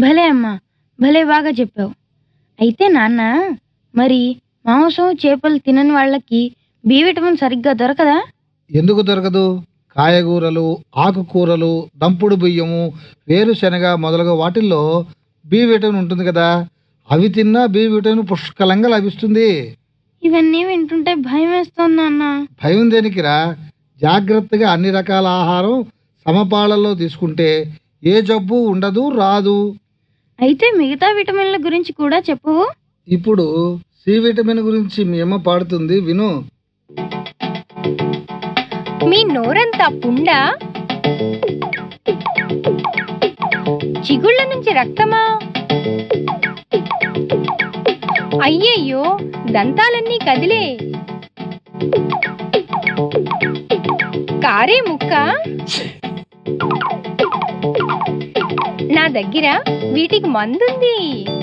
భలే అమ్మా భలే బాగా చెప్పావు అయితే నాన్న మరి మాంసం చేపలు తినని వాళ్ళకి బి విటమిన్ సరిగ్గా దొరకదా ఎందుకు దొరకదు కాయగూరలు ఆకుకూరలు దంపుడు బియ్యము వేరుశనగ మొదలగు వాటిల్లో బి విటమిన్ ఉంటుంది కదా అవి తిన్నా బి విటమిన్ పుష్కలంగా లభిస్తుంది ఇవన్నీ వింటుంటే భయం వేస్తోంది నాన్న భయం దేనికిరా జాగ్రత్తగా అన్ని రకాల ఆహారం సమపాళల్లో తీసుకుంటే ఏ జబ్బు ఉండదు రాదు అయితే మిగతా విటమిన్ల గురించి కూడా చెప్పు ఇప్పుడు సి విటమిన్ గురించి మీ అమ్మ పాడుతుంది విను మీ నోరంతా పుండా చిగుళ్ళ నుంచి రక్తమా అయ్యయ్యో దంతాలన్నీ కదిలే కారే ముక్క నా దగ్గర వీటికి మందుంది